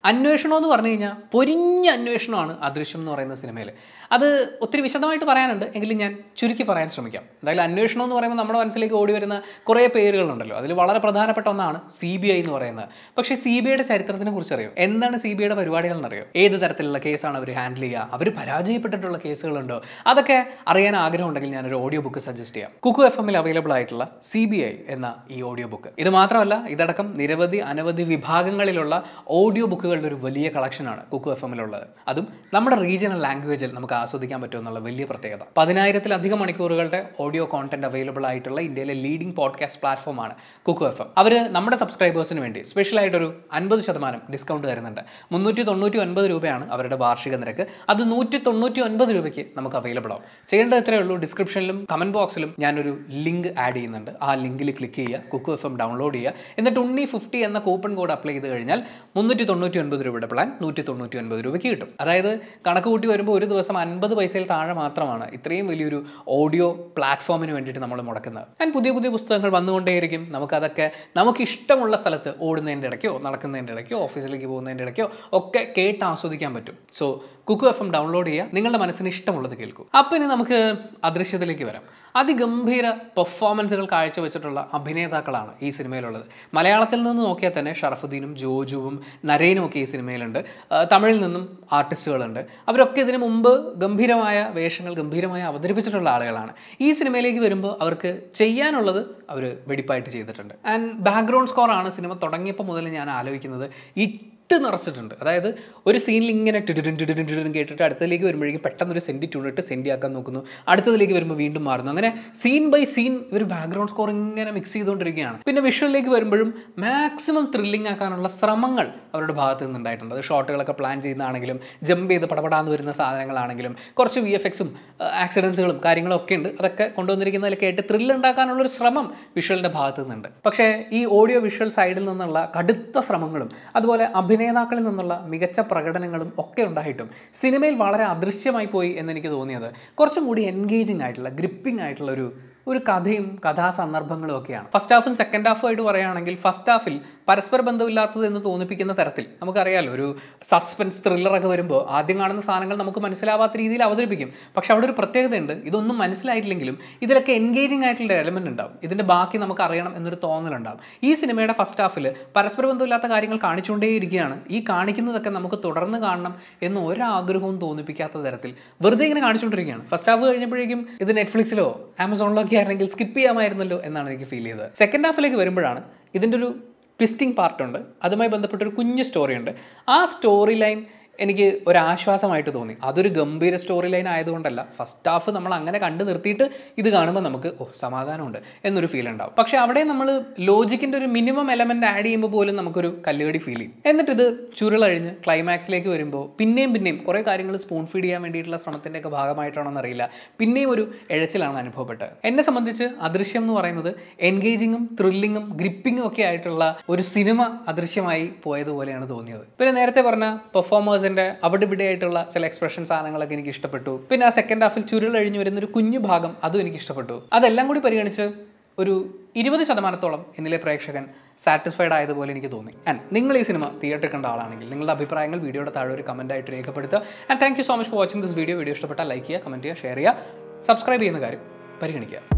അന്വേഷണം എന്ന് പറഞ്ഞു കഴിഞ്ഞാൽ പൊരിഞ്ഞ അന്വേഷണമാണ് അദൃശ്യം എന്ന് പറയുന്ന സിനിമയിൽ അത് ഒത്തിരി വിശദമായിട്ട് പറയാനുണ്ട് എങ്കിലും ഞാൻ ചുരുക്കി പറയാൻ ശ്രമിക്കാം എന്തായാലും അന്വേഷണം എന്ന് പറയുമ്പോൾ നമ്മുടെ മനസ്സിലേക്ക് ഓടി വരുന്ന കുറേ പേരുകളുണ്ടല്ലോ അതിൽ വളരെ പ്രധാനപ്പെട്ട ഒന്നാണ് സി ബി ഐ എന്ന് പറയുന്നത് പക്ഷേ സി ബി ഐയുടെ ചരിത്രത്തിനെ കുറിച്ച് അറിയോ എന്താണ് സി ബി ഐയുടെ പരിപാടികൾ എന്നറിയോ ഏത് തരത്തിലുള്ള കേസാണ് അവർ ഹാൻഡിൽ ചെയ്യുക അവർ പരാജയപ്പെട്ടിട്ടുള്ള കേസുകളുണ്ടോ അതൊക്കെ അറിയാൻ ആഗ്രഹമുണ്ടെങ്കിൽ ഞാനൊരു ഓഡിയോ ബുക്ക് സജസ്റ്റ് ചെയ്യാം കുക്കു എഫ് എമ്മിൽ അവൈലബിൾ ആയിട്ടുള്ള സി ബി ഐ എന്ന ഈ ഓഡിയോ ബുക്ക് ഇത് മാത്രമല്ല ഇതടക്കം നിരവധി അനവധി വിഭാഗങ്ങളിലുള്ള ഓഡിയോ ബുക്കുകളുടെ ഒരു വലിയ കളക്ഷനാണ് കുക്കു എഫ് എമ്മിലുള്ളത് അതും നമ്മുടെ റീജിയണൽ ലാംഗ്വേജിൽ നമുക്ക് ആസ്വദിക്കാൻ പറ്റും എന്നുള്ള വലിയ പ്രത്യേകത പതിനായിരത്തിലധികം മണിക്കൂറുകളുടെ ഓഡിയോ കോണ്ടന്റ് അവൈലബിൾ ആയിട്ടുള്ള ഇന്ത്യയിലെ ലീഡിംഗ് പോഡ്കാസ്റ്റ് പ്ലാറ്റ്ഫോമാണ് കുക്കു എഫ് എം അവർ നമ്മുടെ സബ്സ്ക്രൈബേഴ്സിന് വേണ്ടി സ്പെഷ്യലായിട്ടൊരു അൻപത് ശതമാനം ഡിസ്കൗണ്ട് തരുന്നുണ്ട് മുന്നൂറ്റി തൊണ്ണൂറ്റി ഒൻപത് രൂപയാണ് അവരുടെ വാർഷിക നിരക്ക് അത് നൂറ്റി തൊണ്ണൂറ്റി ഒൻപത് രൂപയ്ക്ക് നമുക്ക് അവൈലബിൾ ആവും ചെയ്യേണ്ടത് ഇത്രയേ ഉള്ളൂ ഡിസ്ക്രിപ്ഷനിലും കമന്റ് ബോക്സിലും ഞാനൊരു ലിങ്ക് ആഡ് ചെയ്യുന്നുണ്ട് ആ ലിങ്കിൽ ക്ലിക്ക് ചെയ്യുക കുക്കു എഫ് എം ഡൗൺലോഡ് ചെയ്യുക എന്നിട്ട് ഉണ്ണി ഫിഫ്റ്റി എന്ന കൂപ്പൺ കോഡ് അപ്ലൈ ചെയ്ത് കഴിഞ്ഞാൽ മുന്നൂറ്റി തൊണ്ണൂറ്റി ഒൻപത് രൂപയുടെ പ്ലാൻ നൂറ്റി തൊണ്ണൂറ്റി ഒൻപത് രൂപയ്ക്ക് കിട്ടും അതായത് കണക്ക് കൂട്ടി വരുമ്പോൾ ഒരു ദിവസം അൻപത് പൈസയിൽ താഴെ മാത്രമാണ് ഇത്രയും വലിയൊരു ഓഡിയോ പ്ലാറ്റ്ഫോമിന് വേണ്ടിയിട്ട് നമ്മൾ മുടക്കുന്നത് ഞാൻ പുതിയ പുതിയ പുസ്തകങ്ങൾ വന്നുകൊണ്ടേയിരിക്കും നമുക്കതൊക്കെ നമുക്ക് ഇഷ്ടമുള്ള സ്ഥലത്ത് ഓടുന്നതിൻ്റെ ഇടയ്ക്കോ നടക്കുന്നതിൻ്റെ ഇടയ്ക്കോ ഓഫീസിലേക്ക് പോകുന്നതിൻ്റെ ഇടയ്ക്കോ ഒക്കെ കേട്ട് ആസ്വദിക്കാൻ പറ്റും so Kuku F M download ചെയ്യുക നിങ്ങളുടെ മനസ്സിന് ഇഷ്ടമുള്ളത് കേൾക്കൂ അപ്പോൾ ഇനി നമുക്ക് അദൃശ്യത്തിലേക്ക് വരാം അതിഗംഭീര പെർഫോമൻസുകൾ കാഴ്ചവെച്ചിട്ടുള്ള അഭിനേതാക്കളാണ് ഈ സിനിമയിലുള്ളത് മലയാളത്തിൽ നിന്ന് നോക്കിയാൽ തന്നെ ഷറഫുദ്ദീനും ജോജുവും നരേനും ഒക്കെ ഈ സിനിമയിലുണ്ട് ആ, തമിഴിൽ നിന്നും ആർട്ടിസ്റ്റുകളുണ്ട് അവരൊക്കെ ഇതിനു മുമ്പ് ഗംഭീരമായ വേഷങ്ങൾ ഗംഭീരമായി അവതരിപ്പിച്ചിട്ടുള്ള ആളുകളാണ് ഈ സിനിമയിലേക്ക് വരുമ്പോൾ അവർക്ക് ചെയ്യാനുള്ളത് അവർ വെടിപ്പായിട്ട് ചെയ്തിട്ടുണ്ട് ആൻഡ് ബാക്ക്ഗ്രൗണ്ട് സ്കോറാണ് സിനിമ തുടങ്ങിയപ്പോൾ മുതൽ ഞാൻ ആലോചിക്കുന്നത് ഇട്ട് നിറച്ചിട്ടുണ്ട് അതായത് ഒരു സീനിൽ ഇങ്ങനെ ടിഡിൻ ടിഡിൻ ടിഡിൻ കേട്ടിട്ട് അടുത്തതിലേക്ക് വരുമ്പോഴേക്കും പെട്ടെന്ന് ഒരു സെൻറ്റി ട്യൂണിട്ട് സെൻറ്റി ആക്കാൻ നോക്കുന്നു അടുത്തതിലേക്ക് വരുമ്പോൾ വീണ്ടും മാറുന്നു അങ്ങനെ സീൻ ബൈ സീൻ ഇവർ ബാക്ക്ഗ്രൗണ്ട് സ്കോർ ഇങ്ങനെ മിക്സ് ചെയ്തുകൊണ്ടിരിക്കുകയാണ് പിന്നെ വിഷ്വലിലേക്ക് വരുമ്പോഴും മാക്സിമം ത്രില്ലിംഗ് ആക്കാനുള്ള ശ്രമങ്ങൾ അവരുടെ ഭാഗത്ത് നിന്നുണ്ടായിട്ടുണ്ട് അത് ഷോട്ടുകളൊക്കെ പ്ലാൻ ചെയ്യുന്നതാണെങ്കിലും ജമ്പ് ചെയ്ത് പടപടാന്ന് വരുന്ന സാധനങ്ങളാണെങ്കിലും കുറച്ച് വി എഫ് എക്സും ആക്സിഡൻസുകളും കാര്യങ്ങളും ഒക്കെ ഉണ്ട് അതൊക്കെ കൊണ്ടുവന്നിരിക്കുന്നതിൽ കേട്ട് ത്രില്ല് ഉണ്ടാക്കാനുള്ളൊരു ശ്രമം വിഷ്വലിൻ്റെ ഭാഗത്ത് നിന്നുണ്ട് പക്ഷേ ഈ ഓഡിയോ വിഷ്വൽ സൈഡിൽ നിന്നുള്ള കടുത്ത ശ്രമങ്ങളും അതുപോലെ അഭിനേതാക്കളിൽ നിന്നുള്ള മികച്ച പ്രകടനങ്ങളും ഒക്കെ ഉണ്ടായിട്ടും സിനിമയിൽ വളരെ അദൃശ്യമായി പോയി എന്നെനിക്ക് തോന്നിയത് കുറച്ചും കൂടി എൻഗേജിങ് ആയിട്ടുള്ള ഗ്രിപ്പിംഗ് ആയിട്ടുള്ള ഒരു ഒരു കഥയും കഥാസന്ദർഭങ്ങളും ഒക്കെയാണ് ഫസ്റ്റ് ഹാഫും സെക്കൻഡ് ഹാഫും ആയിട്ട് പറയുകയാണെങ്കിൽ ഫസ്റ്റ് ഹാഫിൽ പരസ്പര ബന്ധമില്ലാത്തത് എന്ന് തോന്നിപ്പിക്കുന്ന തരത്തിൽ നമുക്കറിയാലോ ഒരു സസ്പെൻസ് ത്രില്ലറൊക്കെ വരുമ്പോൾ ആദ്യം കാണുന്ന സാധനങ്ങൾ നമുക്ക് മനസ്സിലാവാത്ത രീതിയിൽ അവതരിപ്പിക്കും പക്ഷെ അവിടെ ഒരു പ്രത്യേകതയുണ്ട് ഇതൊന്നും മനസ്സിലായിട്ടില്ലെങ്കിലും ഇതിലൊക്കെ എൻഗേജിങ് ആയിട്ടുള്ള എലമെന്റ് ഉണ്ടാവും ഇതിന്റെ ബാക്കി നമുക്ക് അറിയണം എന്നൊരു തോന്നലുണ്ടാവും ഈ സിനിമയുടെ ഫസ്റ്റ് ഹാഫിൽ പരസ്പര ബന്ധമില്ലാത്ത കാര്യങ്ങൾ കാണിച്ചുകൊണ്ടേയിരിക്കുകയാണ് ഈ കാണിക്കുന്നതൊക്കെ നമുക്ക് തുടർന്ന് കാണണം എന്ന് ഒരാഗ്രഹവും തോന്നിപ്പിക്കാത്ത തരത്തിൽ വെറുതെ ഇങ്ങനെ കാണിച്ചുകൊണ്ടിരിക്കുകയാണ് ഫസ്റ്റ് ഹാഫ് കഴിഞ്ഞപ്പോഴേക്കും ഇത് നെറ്റ്ഫ്ലിക്സിലോ ആമസോണിലോ ഒക്കെ ആയിരുന്നെങ്കിൽ സ്കിപ്പ് ചെയ്യാമായിരുന്നല്ലോ എന്നാണ് എനിക്ക് ഫീൽ ചെയ്തത് സെക്കൻഡ് ഹാഫിലേക്ക് വരുമ്പോഴാണ് ഇതിൻ്റെ ഒരു ട്വിസ്റ്റിംഗ് പാർട്ടുണ്ട് അതുമായി ബന്ധപ്പെട്ടൊരു കുഞ്ഞു സ്റ്റോറിയുണ്ട് ആ സ്റ്റോറി ലൈൻ എനിക്ക് ഒരു ആശ്വാസമായിട്ട് തോന്നി അതൊരു ഗംഭീര സ്റ്റോറി ലൈൻ ആയതുകൊണ്ടല്ല ഫസ്റ്റ് ഹാഫ് നമ്മൾ അങ്ങനെ കണ്ടു നിർത്തിയിട്ട് ഇത് കാണുമ്പോൾ നമുക്ക് ഓ സമാധാനമുണ്ട് എന്നൊരു ഫീൽ ഉണ്ടാവും പക്ഷേ അവിടെ നമ്മൾ ലോജിക്കിൻ്റെ ഒരു മിനിമം എലമെന്റ് ആഡ് ചെയ്യുമ്പോൾ പോലും നമുക്കൊരു കല്ലുകടി ഫീൽ ചെയ്യും എന്നിട്ട് ഇത് ചുരുളഴിഞ്ഞ് ക്ലൈമാക്സിലേക്ക് വരുമ്പോൾ പിന്നെയും പിന്നെയും കുറേ കാര്യങ്ങൾ സ്പൂൺ ഫീഡ് ചെയ്യാൻ വേണ്ടിയിട്ടുള്ള ശ്രമത്തിൻ്റെ ഒക്കെ ഭാഗമായിട്ടാണോന്ന് അറിയില്ല പിന്നെയും ഒരു എഴച്ചിലാണ് അനുഭവപ്പെട്ടത് എന്നെ സംബന്ധിച്ച് അദൃശ്യം എന്ന് പറയുന്നത് എൻഗേജിങ്ങും ത്രില്ലിങ്ങും ഗ്രിപ്പിങ്ങും ഒക്കെ ആയിട്ടുള്ള ഒരു സിനിമ അദൃശ്യമായി പോയതുപോലെയാണ് തോന്നിയത് പിന്നെ നേരത്തെ പറഞ്ഞ പെർഫോമേഴ്സിന്റെ അവിടെ ഇവിടെ ആയിട്ടുള്ള ചില എക്സ്പ്രഷൻ സാധനങ്ങളൊക്കെ എനിക്ക് ഇഷ്ടപ്പെട്ടു പിന്നെ ആ സെക്കൻഡ് ഹാഫിൽ ചുരുളഴിഞ്ഞ് വരുന്ന ഒരു കുഞ്ഞു ഭാഗം അതും എനിക്ക് ഇഷ്ടപ്പെട്ടു അതെല്ലാം കൂടി പരിഗണിച്ച് ഒരു ഇരുപത് ശതമാനത്തോളം എന്നിലെ പ്രേക്ഷകൻ സാറ്റിസ്ഫൈഡ് ആയതുപോലെ എനിക്ക് തോന്നി ആൻഡ് നിങ്ങൾ ഈ സിനിമ തിയേറ്ററിൽ കണ്ട ആളാണെങ്കിൽ നിങ്ങളുടെ അഭിപ്രായങ്ങൾ വീഡിയോയുടെ താഴെ ഒരു കമൻ്റ് ആയിട്ട് രേഖപ്പെടുത്തുക and thank you so much for watching this video video ഇഷ്ടപ്പെട്ടാൽ ലൈക്ക് ചെയ്യുക കമൻറ്റ് ചെയ്യുക ഷെയർ ചെയ്യുക സബ്സ്ക്രൈബ് ചെയ്യുന്ന കാര്യം പരിഗണിക്കുക